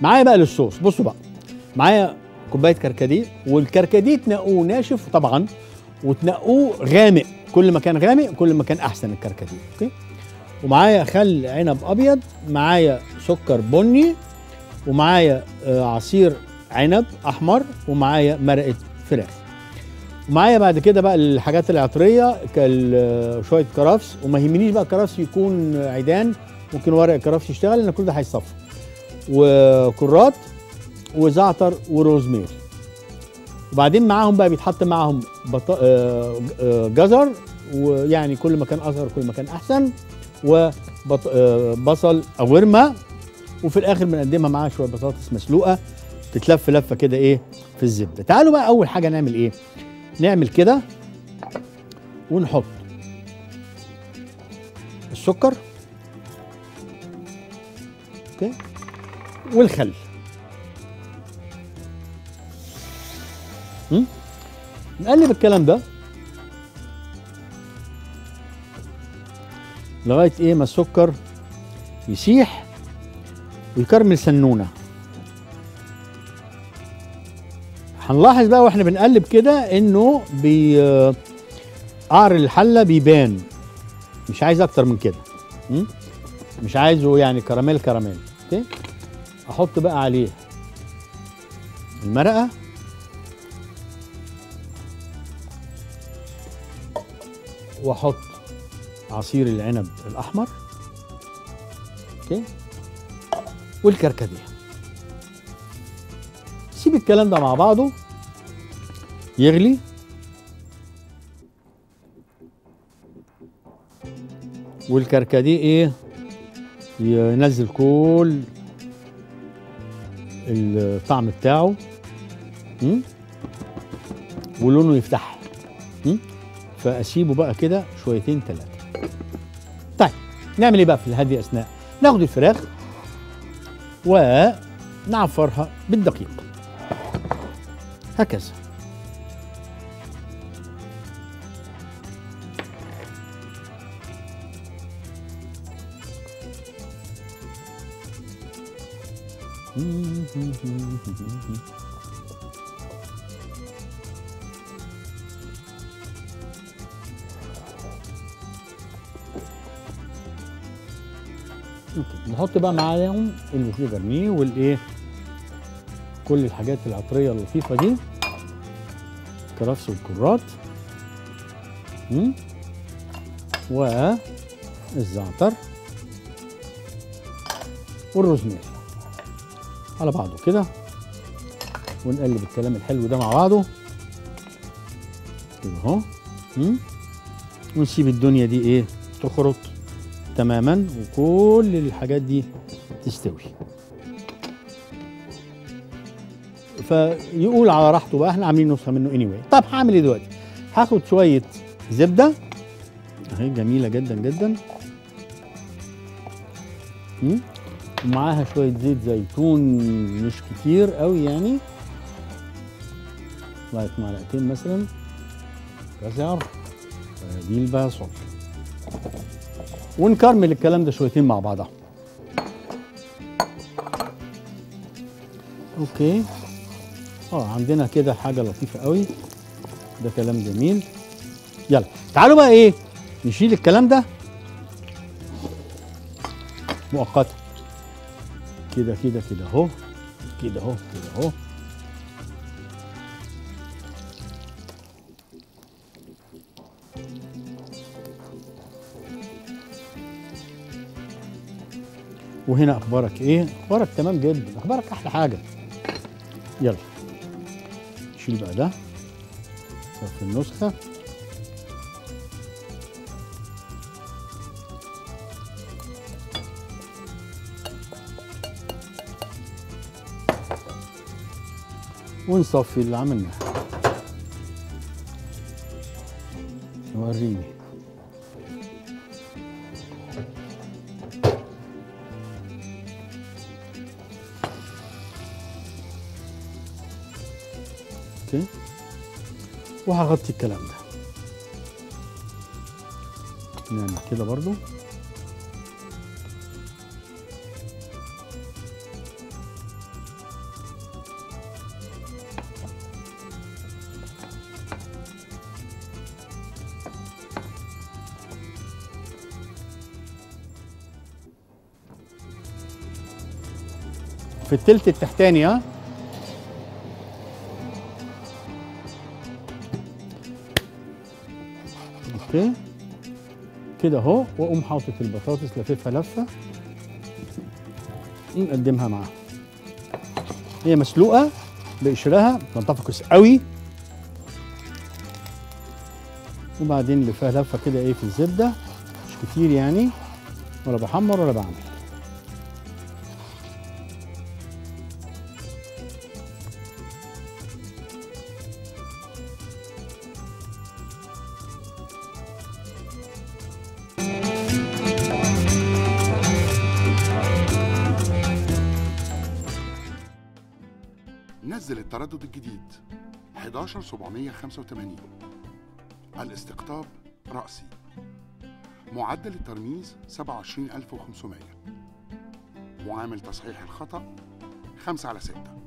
معايا بقى للصوص بصوا بقى معايا كوبايه كركديه والكركديه تنقوه ناشف طبعا وتنقوه غامق كل ما كان غامق كل ما كان احسن الكركديه اوكي ومعايا خل عنب ابيض معايا سكر بني ومعايا آه، عصير عنب احمر ومعايا مرقه فراخ ومعايا بعد كده بقى الحاجات العطريه كال- شويه كرفس وما يهمنيش بقى الكرفس يكون عيدان ممكن ورق الكرفس يشتغل لان كل ده هيصفى وكرات وزعتر وروزميري وبعدين معاهم بقى بيتحط معاهم بط... آه، آه، جزر ويعني كل ما كان اصغر كل ما كان احسن وبصل او ورمه وفي الاخر بنقدمها معاها شويه بطاطس مسلوقه تتلف لفه كده ايه في الزبده تعالوا بقى اول حاجه نعمل ايه نعمل كده ونحط السكر اوكي والخل م? نقلب الكلام ده لغايه ايه ما السكر يسيح ويكرمل سنونه هنلاحظ بقى واحنا بنقلب كده انه بي قعر الحله بيبان مش عايز اكتر من كده م? مش عايزه يعني كراميل كراميل اوكي احط بقى عليه المرقه واحط عصير العنب الاحمر اوكي والكركديه سيب الكلام ده مع بعضه يغلي والكركديه ايه ينزل كل الطعم بتاعه م? ولونه يفتح م? فاسيبه بقى كده شويتين ثلاثه طيب نعمل ايه بقى في هذه الاثناء ناخد الفراخ ونعفرها بالدقيق هكذا أوكي. نحط بقى معاهم البوفيه جرنيه والايه كل الحاجات العطريه اللطيفه دي كرفس والكرات مم. والزعتر والروزماري على بعضه كده ونقلب الكلام الحلو ده مع بعضه كده اهو مم. ونسيب الدنيا دي ايه تخرط تماما وكل الحاجات دي تستوي فيقول على راحته بقى احنا عاملين نسخه منه اني anyway. طب هعمل ايه دلوقتي هاخد شويه زبده اهي جميله جدا جدا مم. ومعاها شويه زيت زيتون مش كتير قوي يعني لغايه معلقتين مثلا جزر دي البصل ونكرمل الكلام ده شويتين مع بعضها اوكي اه عندنا كده حاجه لطيفه قوي ده كلام جميل يلا تعالوا بقى ايه نشيل الكلام ده مؤقتا كده كده كده اهو كده اهو كده اهو وهنا اخبارك ايه اخبارك تمام جدا اخبارك احلى حاجه يلا نشيل بقى ده في النسخه ونصفي اللي عملناه وريني اوكي وهغطي الكلام ده نعمل كده برضو في التلت التحتاني ها اوكي كده اهو واقوم حاطط البطاطس لففها لفه ونقدمها معاها هي مسلوقه بقشرها تنتفقس قوي وبعدين لفها لفه كده ايه في الزبده مش كتير يعني ولا بحمر ولا بعمل نزل التردد الجديد 11785 الاستقطاب رأسي معدل الترميز 27500 معامل تصحيح الخطأ 5 على 6